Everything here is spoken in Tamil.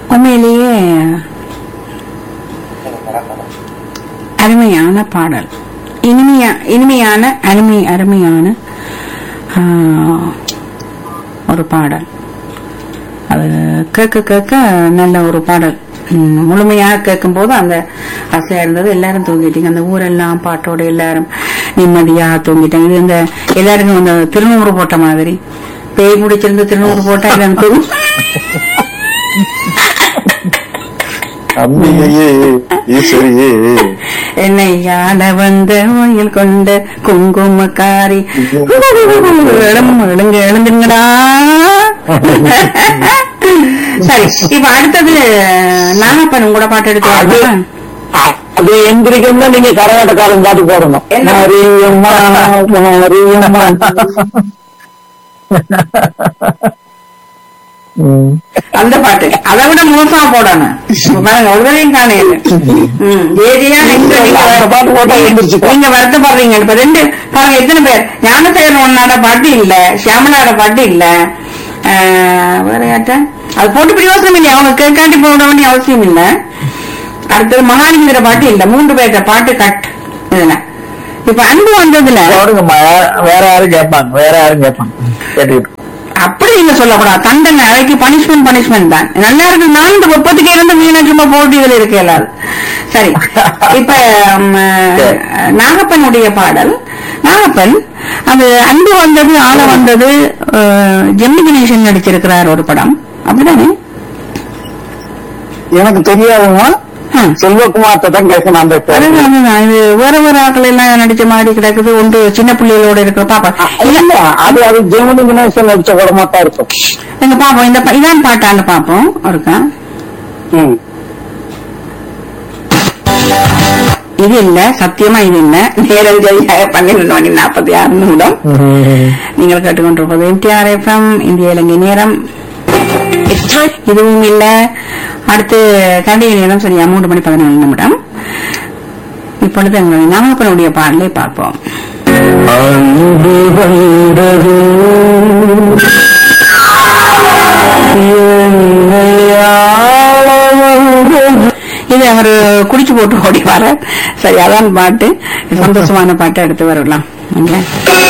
உண்மையிலேயே அருமையான பாடல் இனிமையா இனிமையான அருமை அருமையான ஆ, ஒரு பாடல் அது கேட்க கேட்க நல்ல ஒரு பாடல் ம், முழுமையாக கேட்கும் போது அந்த ஆசையா இருந்தது எல்லாரும் தூங்கிட்டீங்க அந்த ஊரெல்லாம் பாட்டோட எல்லாரும் நிம்மதியாக தூங்கிட்டாங்க இது இந்த எல்லாருக்கும் அந்த திருநூறு போட்ட மாதிரி பேய் பிடிச்சிருந்து திருநூறு போட்டா எல்லாரும் தூங்கும் அம்பிகையே ஈஸ்வரியே என்னை யாழ வந்த ஓயில் கொண்ட குங்குமக்காரி எழும் எழுங்க எழுந்துங்கடா சரி இப்ப அடுத்தது நாகப்பன் கூட பாட்டு எடுத்து வாங்க. அது எந்திரிக்கணும்னா நீங்க கரகாட்டக்காரன் பாட்டு போடணும் என்ன? மாரியம்மா மாரியம்மா ம். அந்த பாட்டு அதை விட மோசமா போடணும் இப்ப பாருங்க ஒருவரையும் காணையில ஏரியா நீங்க அந்த பாட்டு போட்டா எந்திரிச்சுக்கோ. நீங்க வருத்தப்படுறீங்க இப்ப ரெண்டு பாருங்க எத்தனை பேர் ஞானசேகரன் ஒன்னாட பாட்டு இல்ல சியாமலாட பாட்டு இல்ல ஆஹ், வேற யார்ட்ட அது போட்டு பிரயோசனம் இல்லையா அவங்க கேட்காண்டி போட வேண்டிய அவசியம் இல்ல அடுத்தது மகாலிங்கிற பாட்டு இல்ல மூன்று பேர்த்த பாட்டு கட் இதுல இப்ப அன்பு வந்ததுல போடுங்கம்மா வேற யாரும் கேட்பாங்க வேற யாரும் கேட்பாங்க கேட்டுக்கிட்டு அப்படி நீங்க சொல்லக்கூடாது தண்டனை அவைக்கு பனிஷ்மெண்ட் பனிஷ்மெண்ட் தான் நல்லா இருக்கு நான்கு முப்பத்துக்கு இருந்து மீன சும்மா போட்டு இதுல இருக்கு எல்லாரும் சரி இப்ப ம், நாகப்பனுடைய பாடல் நாகப்பன் அது அன்பு வந்தது ஆள வந்தது அஹ், ஜெமினி கணேசன் நடிச்சிருக்கிறார் ஒரு படம் அப்படிதானே எனக்கு தெரியாதுமா ஆ. செல்வகுமார்ட்ட தான் கேட்கணும் அந்த பேரு. அதுதான், அதுதான். இது வேற வேற ஆட்கள் எல்லாம் நடிச்ச மாதிரி கிடக்குது ஒன்று சின்ன பிள்ளைகளோட இருக்கிற பாப்பா இல்ல அது அது ஜெமினி கணேசன் நடிச்ச படமா தான் இருக்கும் எங்க பாப்போம் இந்த ப- இதான் பாட்டான்னு பாப்போம் ஒருக்கா ம். இது இல்ல சத்தியமா இது இல்ல நேரம் சரியாக பன்னிரண்டு மணி நாற்பத்தி ஆறு நிமிடம் நீங்கள் கேட்டுக்கொண்டிருப்பது எம்டிஆர் எஃப்எம் இந்திய இலங்கை நேரம் இதுவும் இல்ல அடுத்து கண்டிகை நேரம் சரியா மூன்று மணி பதினாலு நிமிடம் இப்பொழுது எங்களுடைய நாமப்பனுடைய பாடலை பார்ப்போம் அன்பு வந்தது என்னை ஆள வந்தது. இது அவர் குடிச்சு போட்டு ஓடி வர சரி அதான் பாட்டு சந்தோஷமான பாட்டை எடுத்து வரலாம் இல்ல